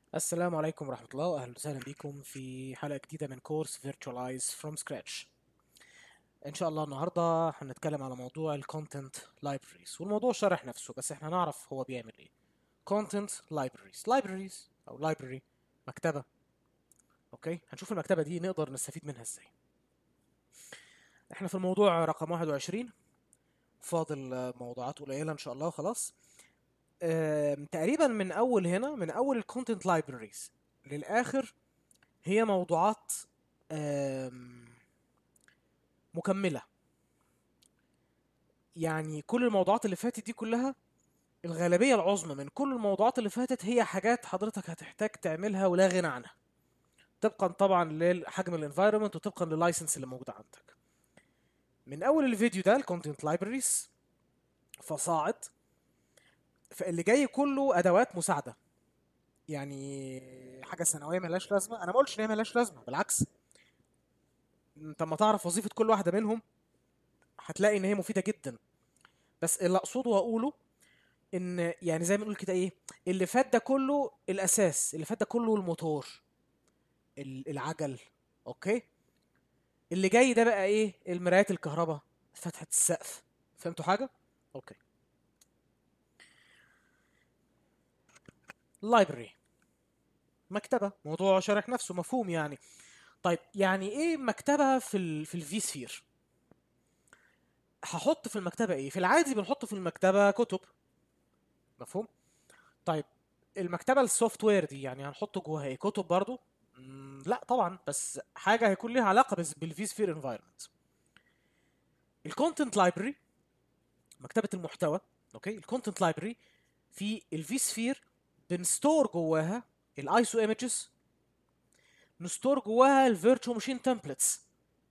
السلام عليكم ورحمة الله وأهلا وسهلا بكم في حلقة جديدة من كورس Virtualize from Scratch إن شاء الله النهاردة هنتكلم على موضوع ال Content Libraries والموضوع شرح نفسه بس إحنا نعرف هو بيعمل إيه Content Libraries Libraries أو Library مكتبة أوكي هنشوف المكتبة دي نقدر نستفيد منها إزاي إحنا في الموضوع رقم 21 فاضل آه، موضوعات قليلة إن شاء الله خلاص آم، تقريبا من اول هنا من اول الكونتنت لايبراريز للاخر هي موضوعات آم، مكمله يعني كل الموضوعات اللي فاتت دي كلها الغالبيه العظمى من كل الموضوعات اللي فاتت هي حاجات حضرتك هتحتاج تعملها ولا غنى عنها طبقا طبعا لحجم الانفايرمنت وطبقا لللايسنس اللي موجود عندك من اول الفيديو ده الكونتنت لايبراريز فصاعد فاللي جاي كله ادوات مساعده يعني حاجه ثانويه ملهاش لازمه انا ما قلتش ان هي ملهاش لازمه بالعكس انت لما تعرف وظيفه كل واحده منهم هتلاقي ان هي مفيده جدا بس اللي اقصده واقوله ان يعني زي ما نقول كده ايه اللي فات ده كله الاساس اللي فات ده كله الموتور ال- العجل اوكي اللي جاي ده بقى ايه المرايات الكهرباء فتحه السقف فهمتوا حاجه اوكي لايبرري مكتبه موضوع شارح نفسه مفهوم يعني طيب يعني ايه مكتبه في ال في الفي سفير هحط في المكتبه ايه في العادي بنحط في المكتبه كتب مفهوم طيب المكتبه السوفت وير دي يعني هنحط جواها ايه كتب برضو مم، لا طبعا بس حاجه هيكون ليها علاقه بس بالفي سفير انفايرمنت الكونتنت لايبرري مكتبه المحتوى اوكي الكونتنت لايبرري في الفي سفير بنستور جواها الايسو ايمجز نستور جواها الفيرتشوال ماشين تمبلتس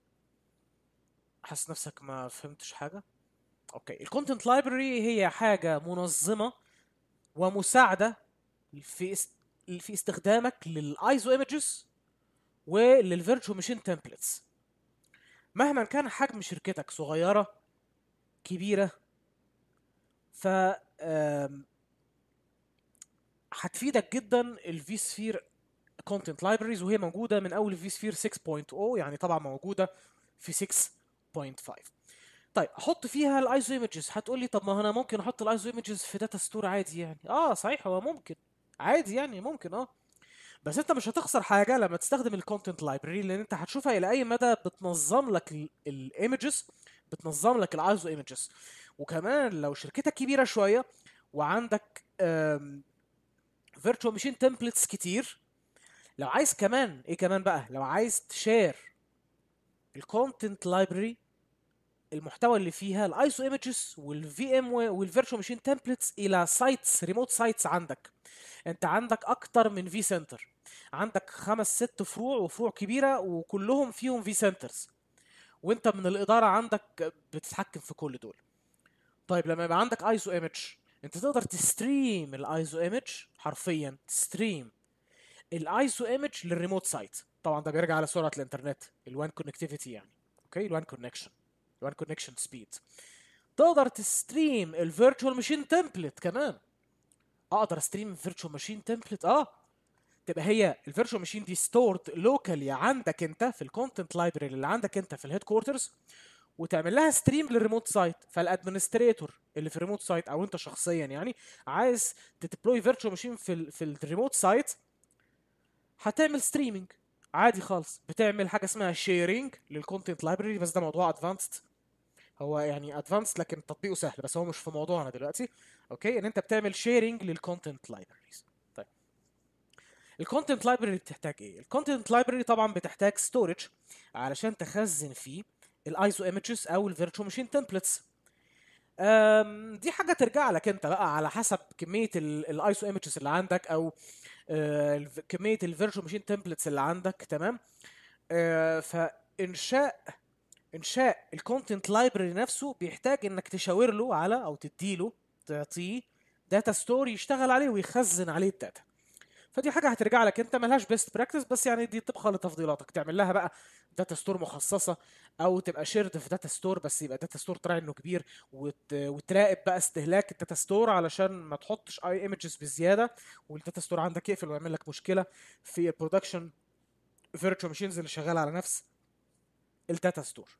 حاسس نفسك ما فهمتش حاجه اوكي الكونتنت لايبرري هي حاجه منظمه ومساعده في است... في استخدامك للايزو ايمجز وللفيرتشوال ماشين تمبلتس مهما كان حجم شركتك صغيره كبيره ف آم، هتفيدك جدا الفي سفير كونتنت لايبريز وهي موجوده من اول في سفير 6.0 يعني طبعا موجوده في 6.5 طيب احط فيها الايزو ايمجز هتقول لي طب ما انا ممكن احط الايزو ايمجز في داتا ستور عادي يعني اه صحيح هو ممكن عادي يعني ممكن اه بس انت مش هتخسر حاجه لما تستخدم الكونتنت لايبرري لان انت هتشوفها الى اي مدى بتنظم لك الايمجز بتنظم لك الايزو ايمجز وكمان لو شركتك كبيره شويه وعندك فيرتشوال ماشين تمبلتس كتير لو عايز كمان ايه كمان بقى لو عايز تشير الكونتنت لايبرري المحتوى اللي فيها الايسو ايمجز والفي ام والفيرتشوال ماشين تمبلتس الى سايتس ريموت سايتس عندك انت عندك اكتر من في سنتر عندك خمس ست فروع وفروع كبيره وكلهم فيهم في سنترز وانت من الاداره عندك بتتحكم في كل دول طيب لما يبقى عندك ايزو ايمج انت تقدر تستريم الايزو ايمج حرفيا تستريم الايزو ايمج للريموت سايت طبعا ده بيرجع على سرعه الانترنت الوان كونكتيفيتي يعني اوكي الوان كونكشن الوان كونكشن سبيد تقدر تستريم الفيرتشوال ماشين تمبلت كمان اقدر استريم فيرتشوال ماشين تمبلت اه تبقى هي الفيرتشوال ماشين دي ستورد لوكالي عندك انت في الكونتنت لايبرري اللي عندك انت في الهيد كوارترز وتعمل لها ستريم للريموت سايت فالادمنستريتور اللي في الريموت سايت او انت شخصيا يعني عايز تديبلوي فيرتشوال ماشين في ال في الريموت سايت هتعمل ستريمينج عادي خالص بتعمل حاجه اسمها شيرنج للكونتنت لايبرري بس ده موضوع ادفانسد هو يعني ادفانسد لكن تطبيقه سهل بس هو مش في موضوعنا دلوقتي اوكي ان انت بتعمل شيرنج للكونتنت لايبرريز طيب الكونتنت لايبرري بتحتاج ايه الكونتنت لايبرري طبعا بتحتاج ستورج علشان تخزن فيه الايزو ايمجز او الفيرتشوال ماشين تمبلتس دي حاجه ترجع لك انت بقى على حسب كميه الايزو ايمجز اللي عندك او آه، الف- كميه الفيرتشوال ماشين تمبلتس اللي عندك تمام آه، فانشاء انشاء الكونتنت لايبرري نفسه بيحتاج انك تشاور له على او تديله تعطيه داتا ستور يشتغل عليه ويخزن عليه الداتا فدي حاجه هترجع لك انت ملهاش بيست براكتس بس يعني دي طبقا لتفضيلاتك تعمل لها بقى داتا ستور مخصصه او تبقى شيرد في داتا ستور بس يبقى داتا ستور طلع انه كبير وت... وتراقب بقى استهلاك الداتا ستور علشان ما تحطش اي ايمجز بزياده والداتا ستور عندك يقفل ويعمل لك مشكله في البرودكشن فيرتشوال ماشينز اللي شغاله على نفس الداتا ستور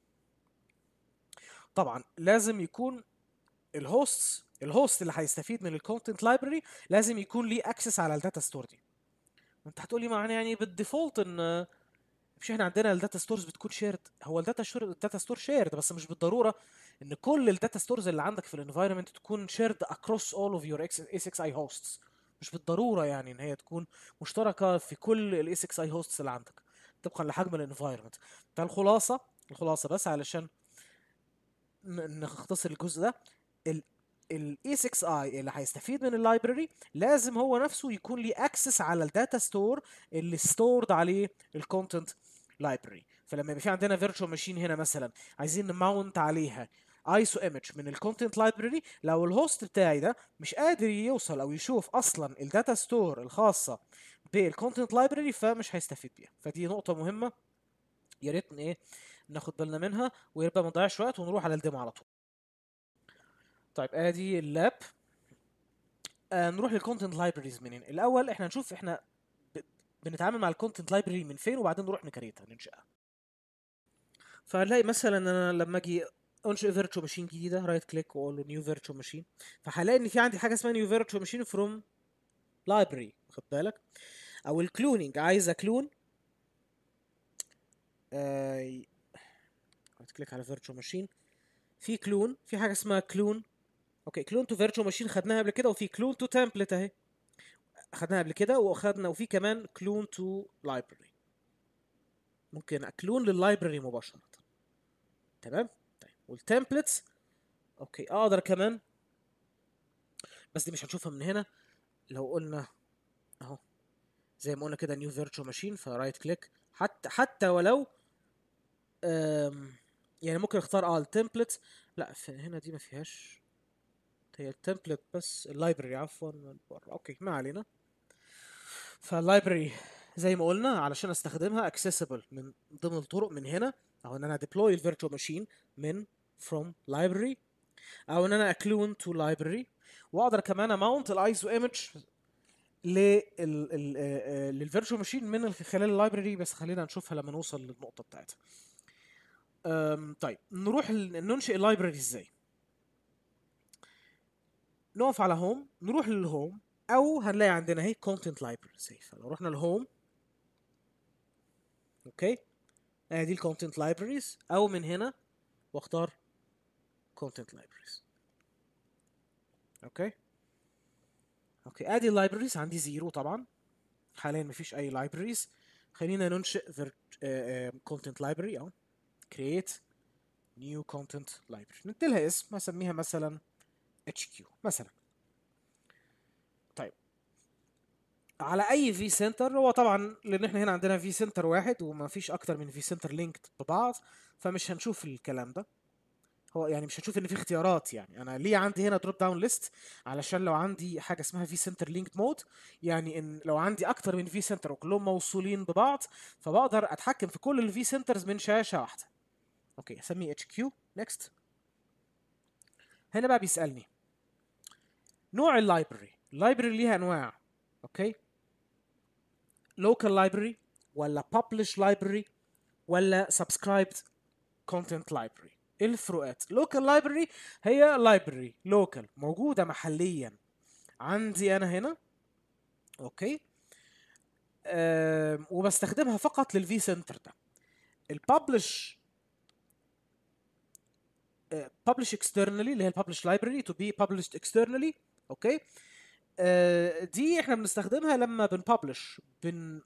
طبعا لازم يكون الهوست الهوست اللي هيستفيد من الكونتنت لايبرري لازم يكون ليه اكسس على الداتا ستور دي انت هتقولي معنى يعني بالديفولت ان مش احنا عندنا الداتا ستورز بتكون شيرد هو الداتا شور الداتا ستور شيرد بس مش بالضروره ان كل الداتا ستورز اللي عندك في الانفايرمنت تكون شيرد اكروس اول اوف يور اي 6 اي هوستس مش بالضروره يعني ان هي تكون مشتركه في كل الاي 6 اي هوستس اللي عندك طبقا لحجم الانفايرمنت فالخلاصه الخلاصه بس علشان نختصر الجزء ده الاي 6 اي اللي هيستفيد من اللايبرري لازم هو نفسه يكون ليه اكسس على الداتا ستور اللي ستورد عليه الكونتنت لايبرري فلما يبقى في عندنا فيرتشوال ماشين هنا مثلا عايزين نماونت عليها ايسو ايمج من الكونتنت لايبرري لو الهوست بتاعي ده مش قادر يوصل او يشوف اصلا الداتا ستور الخاصه بالكونتنت لايبرري فمش هيستفيد بيها فدي نقطه مهمه يا ريت ايه ناخد بالنا منها ويبقى ما نضيعش وقت ونروح على الديمو على طول طيب ادي اللاب آه نروح للكونتنت لايبريز منين الاول احنا نشوف احنا ب... بنتعامل مع الكونتنت لايبرري من فين وبعدين نروح نكريتها ننشئها فهنلاقي مثلا انا لما اجي انشئ فيرتشوال ماشين جديده رايت كليك واقول له نيو فيرتشوال ماشين فهلاقي ان في عندي حاجه اسمها نيو فيرتشوال ماشين فروم لايبرري واخد بالك او الكلوننج عايز اكلون آه... رايت كليك على فيرتشوال ماشين في كلون في حاجه اسمها كلون اوكي كلون تو فيرتشوال ماشين خدناها قبل كده وفي كلون تو تمبلت اهي خدناها قبل كده واخدنا وفي كمان كلون تو لايبرري ممكن اكلون لللايبرري مباشره تمام طيب والتمبلتس اوكي اقدر كمان بس دي مش هنشوفها من هنا لو قلنا اهو زي ما قلنا كده نيو فيرتشوال ماشين فرايت كليك حتى حتى ولو يعني ممكن اختار اه التمبلت لا هنا دي ما فيهاش هي التمبلت بس اللايبرري عفوا من بره اوكي ما علينا فاللايبرري زي ما قلنا علشان استخدمها accessible من ضمن الطرق من هنا او ان انا deploy الفيرتشوال ماشين من from library او ان انا اكلون to library واقدر كمان اماونت الايزو ايمج للفيرتشوال ماشين من خلال اللايبرري بس خلينا نشوفها لما نوصل للنقطه بتاعتها طيب نروح ننشئ اللايبرري ازاي نقف على هوم نروح للهوم او هنلاقي عندنا اهي كونتنت لايبرري فلو رحنا لهوم اوكي ادي الكونتنت لايبرريز او من هنا واختار كونتنت لايبرريز اوكي اوكي ادي اللايبرريز عندي زيرو طبعا حاليا مفيش اي لايبرريز خلينا ننشئ كونتنت لايبرري او create new content library نديلها اسم هسميها مثلا HQ مثلا طيب على اي في سنتر هو طبعا لان احنا هنا عندنا في سنتر واحد وما فيش اكتر من في سنتر لينكد ببعض فمش هنشوف الكلام ده هو يعني مش هنشوف ان في اختيارات يعني انا ليه عندي هنا دروب داون ليست علشان لو عندي حاجه اسمها في سنتر لينكد مود يعني ان لو عندي اكتر من في سنتر وكلهم موصولين ببعض فبقدر اتحكم في كل الفي سنترز من شاشه واحده اوكي اسميه اتش كيو نيكست هنا بقى بيسالني نوع اللايبرري اللايبرري ليها انواع اوكي لوكال لايبرري ولا publish لايبرري ولا subscribed content library ايه الفروقات لوكال لايبرري هي لايبرري لوكال موجوده محليا عندي انا هنا اوكي أه وبستخدمها فقط للفي سنتر ده الببلش publish externally اللي هي الببلش library to be published externally اوكي آه دي احنا بنستخدمها لما بنببلش بن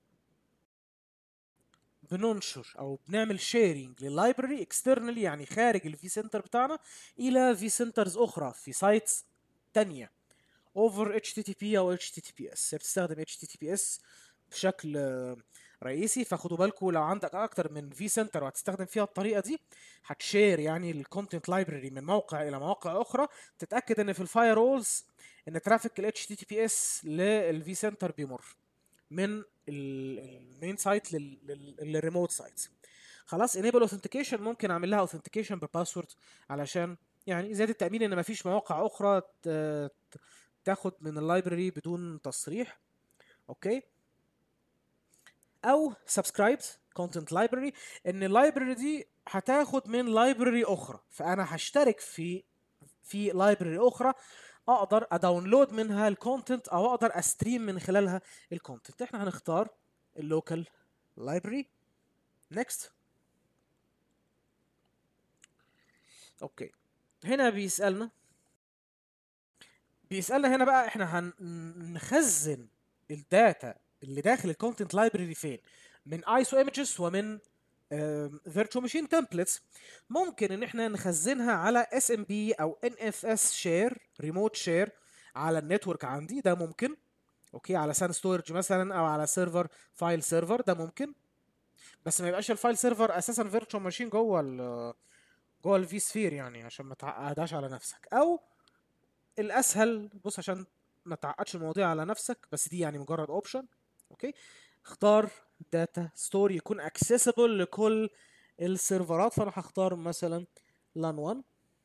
بننشر او بنعمل شيرنج لللايبرري اكسترنالي يعني خارج الفي سنتر بتاعنا الى في سنترز اخرى في سايتس تانية اوفر اتش تي تي بي او اتش تي تي بي اس بتستخدم اتش تي تي بي اس بشكل رئيسي فخدوا بالكم لو عندك اكتر من في سنتر وهتستخدم فيها الطريقه دي هتشير يعني الكونتنت لايبرري من موقع الى مواقع اخرى تتاكد ان في الفاير وولز ان ترافيك ال HTTPS للفي سنتر بيمر من المين سايت للريموت سايتس خلاص enable authentication ممكن اعمل لها authentication بباسورد علشان يعني زياده التامين ان مفيش مواقع اخرى ت- ت- تاخد من اللايبرري بدون تصريح اوكي او subscribed content library ان اللايبرري دي هتاخد من لايبرري اخرى فانا هشترك في في لايبرري اخرى اقدر اداونلود منها الكونتنت او اقدر استريم من خلالها الكونتنت احنا هنختار اللوكال لايبرري نيكست اوكي هنا بيسالنا بيسالنا هنا بقى احنا هنخزن الداتا اللي داخل الكونتنت لايبرري فين من ايسو ايمجز ومن فيرتشوال ماشين تمبلتس ممكن ان احنا نخزنها على اس ام بي او ان اف اس شير ريموت شير على النتورك عندي ده ممكن اوكي على سان ستورج مثلا او على سيرفر فايل سيرفر ده ممكن بس ما يبقاش الفايل سيرفر اساسا فيرتشوال ماشين جوه ال جوه الفي سفير يعني عشان ما تعقدهاش على نفسك او الاسهل بص عشان ما تعقدش المواضيع على نفسك بس دي يعني مجرد اوبشن اوكي اختار داتا ستور يكون اكسسبل لكل السيرفرات فانا هختار مثلا لان 1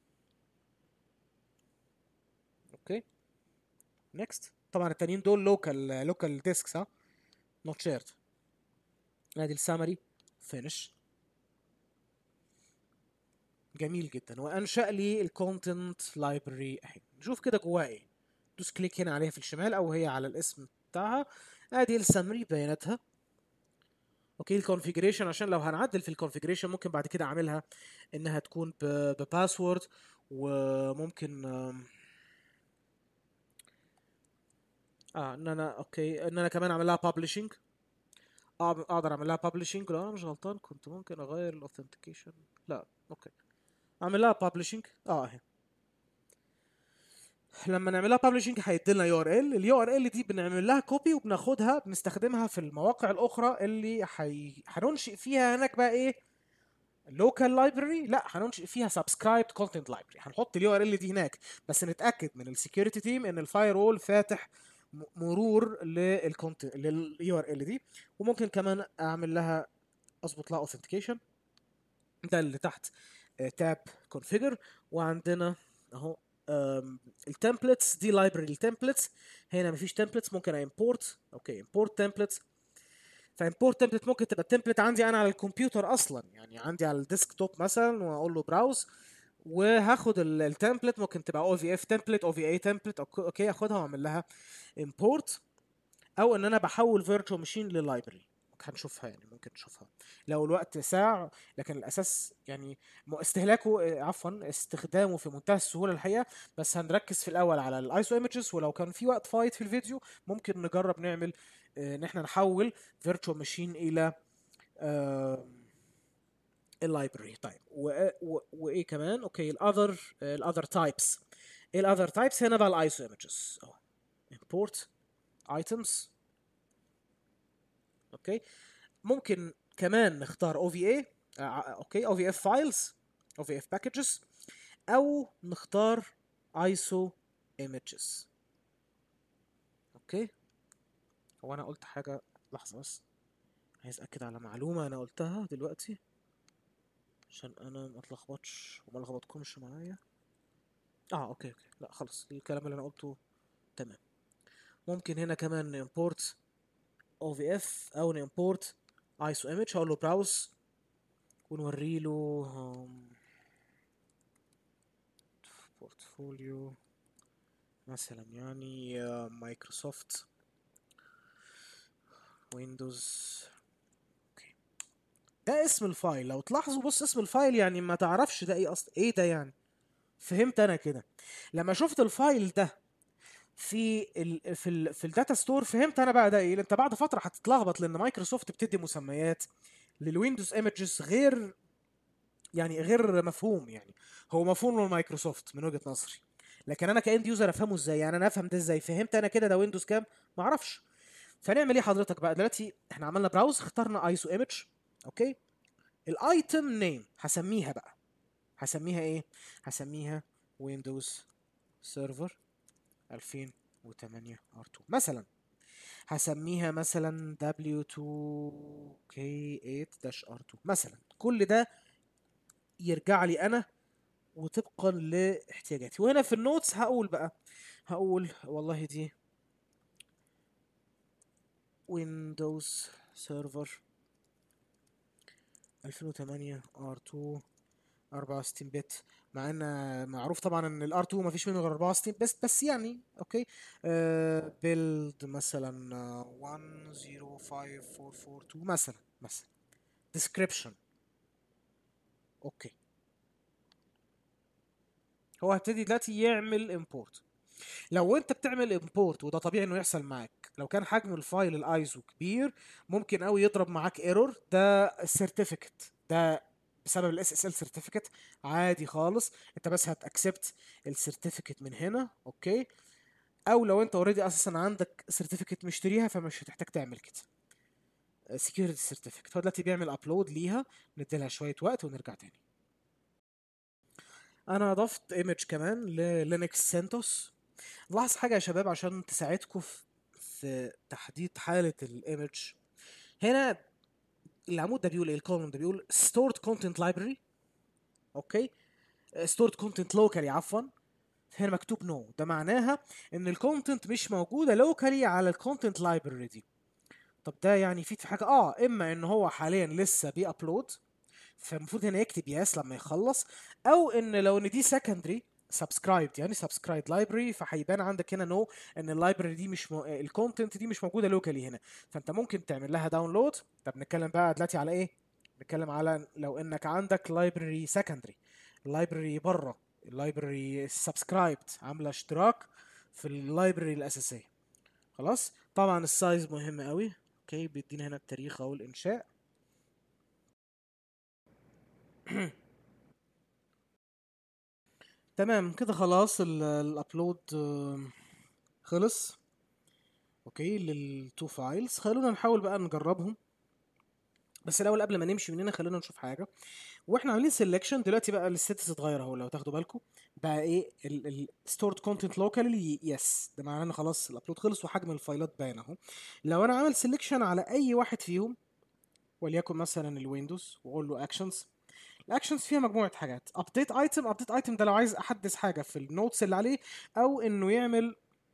اوكي نيكست طبعا التانيين دول لوكال لوكال ديسكس ها نوت شيرد ادي السامري فينش جميل جدا وانشا لي الكونتنت لايبرري اهي نشوف كده جواها ايه دوس كليك هنا عليها في الشمال او هي على الاسم بتاعها ادي السمري بياناتها اوكي الكونفيجريشن عشان لو هنعدل في الكونفيجريشن ممكن بعد كده اعملها انها تكون بباسورد وممكن آم، اه ان انا اوكي ان انا كمان اعمل لها بابليشنج اقدر اعمل لها بابليشنج لو انا مش غلطان كنت ممكن اغير الاوثنتيكيشن لا اوكي اعمل لها بابليشنج اه اهي لما نعملها بابليشنج هيديلنا يو ار ال اليو ار ال دي بنعمل لها كوبي وبناخدها بنستخدمها في المواقع الاخرى اللي حي... هننشئ فيها هناك بقى ايه لوكال لايبرري لا هننشئ فيها سبسكرايبد كونتنت لايبرري هنحط اليو ار ال دي هناك بس نتاكد من السكيورتي تيم ان الفاير وول فاتح م- مرور للكونتنت لليو ار ال دي وممكن كمان اعمل لها اظبط لها اوثنتيكيشن ده اللي تحت تاب كونفيجر وعندنا اهو التمبلتس دي لايبرري التمبلتس هنا مفيش تمبلتس ممكن امبورت اوكي امبورت تمبلتس فامبورت تمبلت ممكن تبقى التمبلت عندي انا على الكمبيوتر اصلا يعني عندي على الديسك توب مثلا واقول له براوز وهاخد التمبلت ممكن تبقى او في اف تمبلت او في اي تمبلت اوكي اخدها واعمل لها امبورت او ان انا بحول فيرتشوال ماشين للايبرري هنشوفها يعني ممكن نشوفها لو الوقت ساع لكن الاساس يعني م- استهلاكه آه، عفوا استخدامه في منتهى السهوله الحقيقه بس هنركز في الاول على الايسو ايمجز ولو كان في وقت فايت في الفيديو ممكن نجرب نعمل آه، ان احنا نحول فيرتشوال ماشين الى اللايبرري طيب و- و- وايه كمان اوكي الاذر الاذر تايبس ايه الاذر تايبس هنا بقى الايسو ايمجز اهو import items اوكي ممكن كمان نختار او في اي اوكي او في اف فايلز او في اف باكجز او نختار ايسو ايمجز اوكي هو انا قلت حاجه لحظه بس عايز اكد على معلومه انا قلتها دلوقتي عشان انا ما اتلخبطش وما لخبطكمش معايا اه اوكي اوكي لا خلاص الكلام اللي انا قلته تمام ممكن هنا كمان نمبورت OVF او نمبورت ISO image هقول له براوز ونوري له بورتفوليو مثلا يعني مايكروسوفت ويندوز اوكي ده اسم الفايل لو تلاحظوا بص اسم الفايل يعني ما تعرفش ده ايه اصلا ايه ده يعني فهمت انا كده لما شفت الفايل ده في ال في ال في الداتا ستور فهمت انا بقى ده ايه انت بعد فتره هتتلخبط لان مايكروسوفت بتدي مسميات للويندوز ايمجز غير يعني غير مفهوم يعني هو مفهوم لمايكروسوفت من وجهه نظري لكن انا كاند يوزر افهمه ازاي يعني انا افهم ده ازاي فهمت انا كده ده ويندوز كام ما اعرفش فنعمل ايه حضرتك بقى دلوقتي احنا عملنا براوز اخترنا ايسو ايمج اوكي الايتم نيم هسميها بقى هسميها ايه هسميها ويندوز سيرفر 2008 R2 مثلا هسميها مثلا W2K8-R2 مثلا كل ده يرجع لي انا وطبقا لاحتياجاتي وهنا في النوتس هقول بقى هقول والله دي ويندوز سيرفر 2008 R2 64 بت مع ان معروف طبعا ان الار 2 ما فيش منه غير 64 بس بس يعني اوكي بيلد مثلا آه، 105442 مثلا مثلا description اوكي هو هيبتدي دلوقتي يعمل import لو انت بتعمل import وده طبيعي انه يحصل معاك لو كان حجم الفايل الايزو كبير ممكن قوي يضرب معاك ايرور ده السيرتيفيكت ده بسبب الاس اس ال سيرتيفيكت عادي خالص انت بس هتاكسبت السيرتيفيكت من هنا اوكي او لو انت اوريدي اساسا عندك سيرتيفيكت مشتريها فمش هتحتاج تعمل كده سكيورتي سيرتيفيكت هو دلوقتي بيعمل ابلود ليها نديلها شويه وقت ونرجع تاني انا ضفت ايمج كمان للينكس سنتوس لاحظ حاجه يا شباب عشان تساعدكم في في تحديد حاله الايمج هنا العمود ده بيقول ايه الكولوم ده بيقول stored content library اوكي stored content locally عفوا هنا مكتوب نو no. ده معناها ان الكونتنت مش موجوده لوكالي على الكونتنت لايبرري دي طب ده يعني يفيد في حاجه اه اما ان هو حاليا لسه بي ابلود فالمفروض هنا يكتب يس لما يخلص او ان لو ان دي سكندري سبسكرايبد يعني سبسكرايبد لايبرري فهيبان عندك هنا نو ان اللايبرري دي مش مو... الكونتنت دي مش موجوده لوكالي هنا فانت ممكن تعمل لها داونلود طب نتكلم بقى دلوقتي على ايه نتكلم على لو انك عندك لايبرري سكندري اللايبرري بره اللايبرري سبسكرايبد عامله اشتراك في اللايبرري الاساسيه خلاص طبعا السايز مهم قوي اوكي بيدينا هنا التاريخ او الانشاء تمام كده خلاص ال- الابلود آه، خلص اوكي للتو فايلز خلونا نحاول بقى نجربهم بس الاول قبل ما نمشي من هنا خلونا نشوف حاجه واحنا عاملين سيلكشن دلوقتي بقى الستاتس اتغير اهو لو تاخدوا بالكم بقى ايه الستورد كونتنت لوكالي يس ده معناه ان خلاص الابلود خلص وحجم الفايلات باين اهو لو انا عامل سيلكشن على اي واحد فيهم وليكن مثلا الويندوز واقول له اكشنز الاكشنز فيها مجموعه حاجات ابديت ايتم ابديت ايتم ده لو عايز احدث حاجه في النوتس اللي عليه او انه يعمل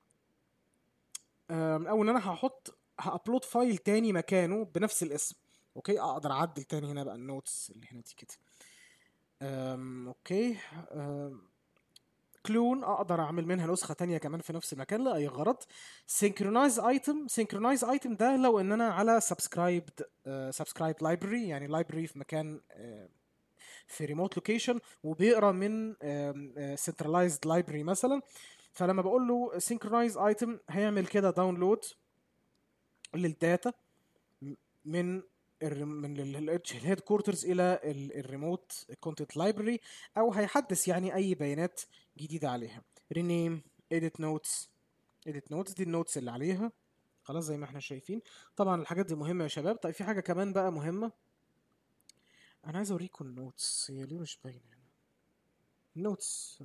أم، او ان انا هحط هابلود فايل تاني مكانه بنفس الاسم اوكي اقدر اعدل تاني هنا بقى النوتس اللي هنا دي كده أم، اوكي أم، كلون اقدر اعمل منها نسخه تانية كمان في نفس المكان لاي غرض سينكرونايز ايتم سينكرونايز ايتم ده لو ان انا على سبسكرايبد سبسكرايب لايبرري يعني لايبرري في مكان آه، في ريموت لوكيشن وبيقرا من سنترلايزد لايبرري مثلا فلما بقول له سينكرونايز ايتم هيعمل كده داونلود للداتا من الر- من الهيد كورترز الى الريموت كونتنت لايبرري او هيحدث يعني اي بيانات جديده عليها رينيم edit نوتس edit نوتس دي النوتس اللي عليها خلاص زي ما احنا شايفين طبعا الحاجات دي مهمه يا شباب طيب في حاجه كمان بقى مهمه انا عايز اوريكم النوتس هي ليه مش باينه هنا النوتس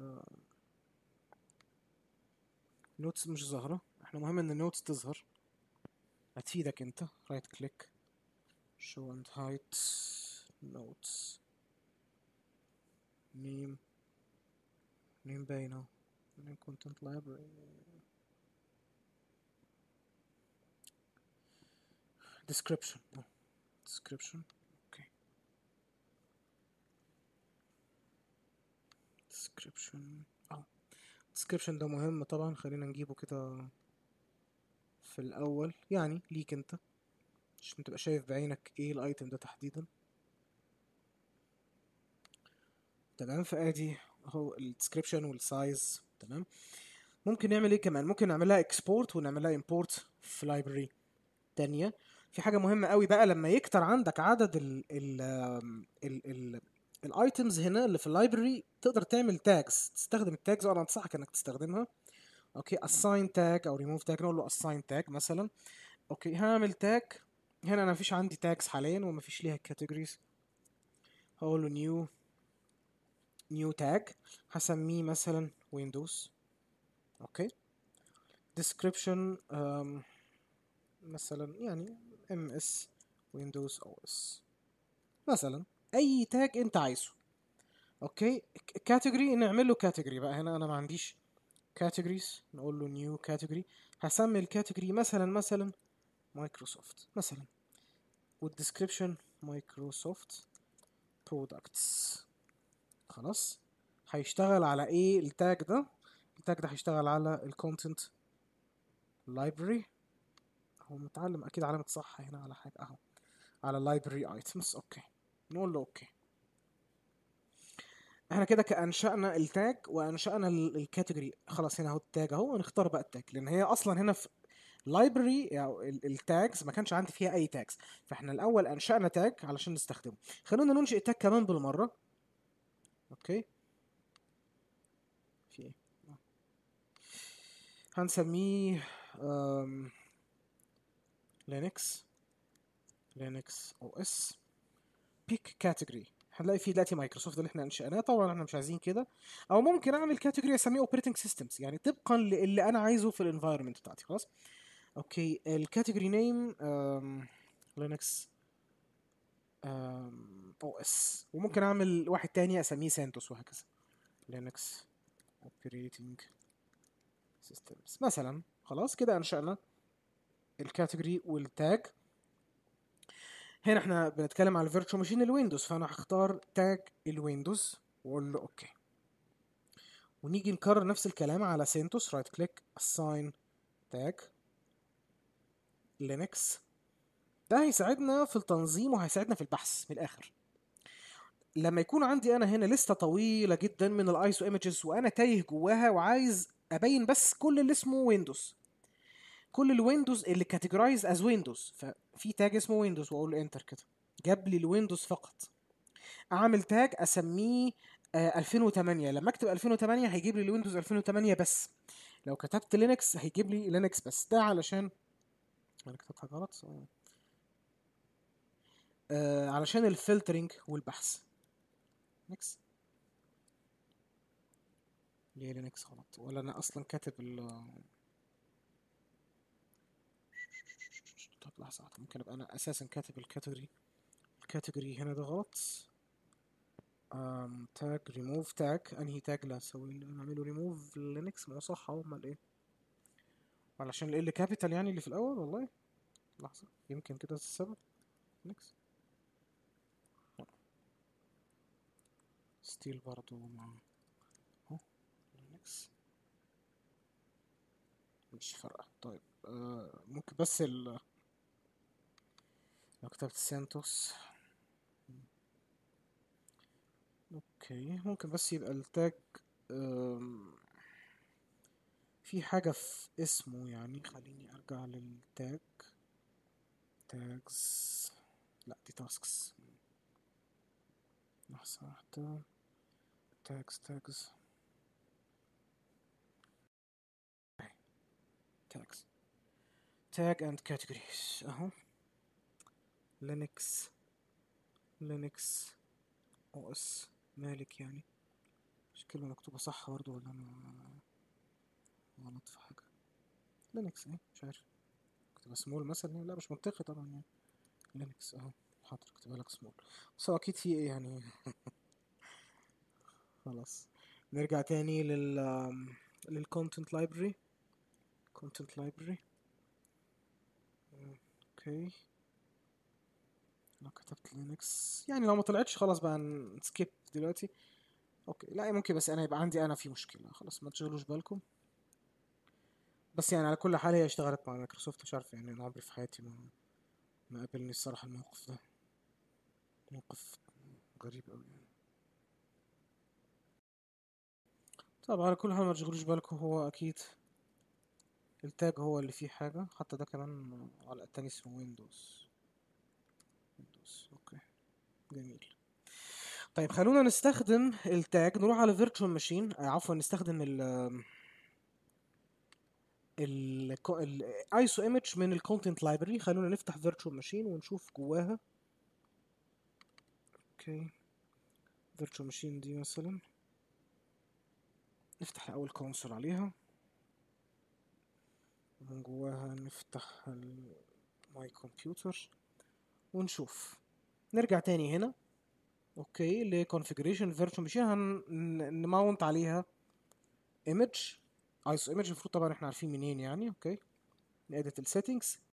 النوتس مش ظاهره احنا مهم ان النوتس تظهر هتفيدك انت رايت كليك show and hide notes name name باينه name content library description no. description okay description اه description ده مهم طبعا خلينا نجيبه كده في الاول يعني ليك انت عشان تبقى شايف بعينك ايه الايتم ده تحديدا تمام فادي اهو الديسكريبشن والسايز تمام ممكن نعمل ايه كمان ممكن نعملها اكسبورت ونعملها امبورت في لايبرري تانية في حاجة مهمة قوي بقى لما يكتر عندك عدد ال ال ال ال الايتمز هنا اللي في اللايبرري تقدر تعمل تاجز تستخدم التاجز وانا انصحك انك تستخدمها اوكي assign tag او remove tag نقول له assign tag مثلا اوكي هعمل تاج هنا انا مفيش عندي tags حاليا ومفيش ليها categories هقول له new new tag هسميه مثلا windows اوكي description um, مثلا يعني ام اس ويندوز او اس مثلا اي تاج انت عايزه اوكي كاتيجوري نعمل له كاتيجوري بقى هنا انا ما عنديش كاتيجوريز نقول له نيو كاتيجوري هسمي الكاتيجوري مثلا مثلا مايكروسوفت مثلا والديسكريبشن مايكروسوفت برودكتس خلاص هيشتغل على ايه التاج ده التاج ده هيشتغل على الكونتنت library هو متعلم اكيد علامة صح هنا على حاجة اهو على library items اوكي نقول له اوكي احنا كده كأنشأنا التاج وأنشأنا ال- الكاتيجوري خلاص هنا اهو التاج اهو نختار بقى التاج لأن هي أصلا هنا في لايبرري يعني التاجز ما كانش عندي فيها أي تاجز فاحنا الأول أنشأنا تاج علشان نستخدمه خلونا ننشئ تاج كمان بالمرة اوكي في ايه آه. هنسميه أم... لينكس لينكس او اس بيك كاتيجوري هنلاقي فيه دلوقتي مايكروسوفت اللي احنا انشأناه طبعا احنا مش عايزين كده او ممكن اعمل كاتيجوري اسميه اوبريتنج سيستمز يعني طبقا للي انا عايزه في الانفايرمنت بتاعتي خلاص اوكي الكاتيجوري نيم لينكس او اس وممكن اعمل واحد تاني اسميه سانتوس وهكذا لينكس اوبريتنج سيستمز مثلا خلاص كده انشأنا الكاتيجوري والتاج هنا احنا بنتكلم على الفيرتشوال ماشين الويندوز فانا هختار تاج الويندوز واقول له اوكي ونيجي نكرر نفس الكلام على سينتوس رايت كليك assign تاج لينكس ده هيساعدنا في التنظيم وهيساعدنا في البحث من الاخر لما يكون عندي انا هنا لسته طويله جدا من الايسو ايمجز وانا تايه جواها وعايز ابين بس كل اللي اسمه ويندوز كل الويندوز اللي كاتيجورايز از ويندوز ففي تاج اسمه ويندوز واقول له انتر كده جاب لي الويندوز فقط اعمل تاج اسميه آه 2008 لما اكتب 2008 هيجيب لي الويندوز 2008 بس لو كتبت لينكس هيجيب لي لينكس بس ده علشان انا كتبت حاجه غلط آه. آه علشان الفلترنج والبحث لينكس ليه لينكس غلط ولا انا اصلا كاتب ال طب لحظة واحدة ممكن ابقى انا اساسا كاتب الكاتيجوري الكاتيجوري هنا ده غلط um, تاج ريموف تاج انهي تاج لا اسوي نعمله ريموف لينكس ما هو صح اهو امال ايه علشان ال كابيتال يعني اللي في الاول والله لحظة يمكن كده السبب لينكس ستيل برضو مع اهو لينكس مش فارقة طيب آه ممكن بس ال لو كتبت سانتوس اوكي ممكن بس يبقى التاج آم، في حاجة في اسمه يعني خليني ارجع للتاج تاجز لا دي تاسكس لحظة واحدة تاجز تاجز تاجز تاج اند كاتيجوريز اهو لينكس لينكس او اس مالك يعني مش كلمة مكتوبة صح برضه ولا انا غلط في حاجة لينكس ايه مش عارف كتبها سمول مثلا لا مش منطقي طبعا يعني لينكس اهو حاضر كتبها لك سمول بس هو اكيد في ايه يعني خلاص نرجع تاني لل للكونتنت لايبرري كونتنت لايبرري اوكي لو كتبت لينكس يعني لو ما طلعتش خلاص بقى نسكيب دلوقتي اوكي لا ممكن بس انا يبقى عندي انا في مشكلة خلاص ما تشغلوش بالكم بس يعني على كل حال هي اشتغلت مع مايكروسوفت مش عارف يعني انا عمري في حياتي ما ما قابلني الصراحة الموقف ده موقف غريب اوي يعني طبعا على كل حال ما تشغلوش بالكم هو اكيد التاج هو اللي فيه حاجة حتى ده كمان على التاني اسمه ويندوز ويندوز اوكي جميل طيب خلونا نستخدم التاج نروح على فيرتشوال ماشين عفوا نستخدم ال ال الايسو ايمج من الكونتنت لايبرري خلونا نفتح فيرتشوال ماشين ونشوف جواها اوكي فيرتشوال ماشين دي مثلا نفتح اول كونسول عليها ومن جواها نفتح ماي كمبيوتر ونشوف نرجع تاني هنا اوكي لكونفيجريشن فيرتشوال ماشين هنماونت عليها ايمج ايسو ايمج المفروض طبعا احنا عارفين منين يعني اوكي نedit السيتنجز